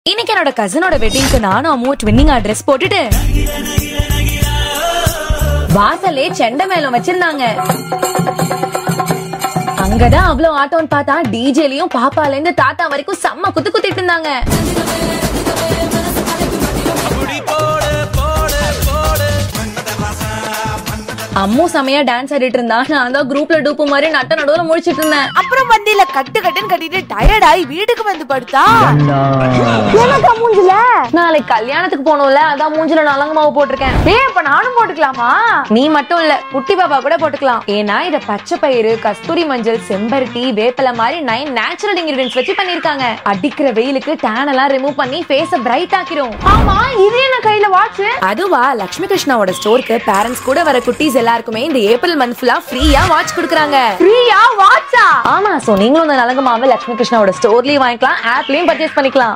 இன்னைக்கு என்னோட கசினோட வெட்டிங்க்கு நானும் அம்மும் ட்வின்னிங்கா ட்ரெஸ் போட்டுட்டு வாசலே செண்ட மேளம் வச்சிருந்தாங்க அங்கதான் அவ்வளவு ஆட்டோன்னு பார்த்தா டிஜேலயும் பாப்பால இருந்து தாத்தா வரைக்கும் செம்ம குத்து குத்திட்டு இருந்தாங்க அம்மு செமையா டான்ஸ் ஆடிட்டு இருந்தா நான் தான் குரூப்ல டூப்பு மாதிரி நட்ட நடுவுல முடிச்சிட்டு இருந்தேன் அப்புறம் வண்டியில கட்டு கட்டுன்னு கட்டிட்டு டயர்ட் ஆகி வீட்டுக்கு வந்து படுத்தா நாளைக்கு கல்யாணத்துக்கு போகணும்ல அதான் மூஞ்சில நலங்கு மாவு போட்டிருக்கேன் ஏய் அப்ப நானும் போட்டுக்கலாமா நீ மட்டும் இல்ல குட்டி பாப்பா கூட போட்டுக்கலாம் ஏன்னா இத பச்சை பயிறு கஸ்தூரி மஞ்சள் செம்பருத்தி வேப்பிலை மாதிரி நைன் நேச்சுரல் இன்கிரிடியன்ஸ் வச்சு பண்ணிருக்காங்க அடிக்கிற வெயிலுக்கு டேன் எல்லாம் ரிமூவ் பண்ணி ஃபேஸ பிரைட் ஆக்கிரும் ஆமா இது என்ன கையில வாட்ச் அதுவா லட்சுமி கிருஷ்ணாவோட ஸ்டோருக்கு பேரண்ட்ஸ் கூட வர குட்டீஸ் எல்லாருக்குமே இந்த ஏப்ரல் மந்த் ஃபுல்லா ஃப்ரீயா வாட்ச் கொடுக்குறாங்க ஃப்ரீயா வாட்சா ஆமா சோ நீங்களும் இந்த நலங்கு மாவை லட்சுமி கிருஷ்ணாவோட ஸ்டோர்லயும் வாங்கிக்கலாம் ஆப்லயும் பர்ச்சேஸ் பண்ணிக்கலாம்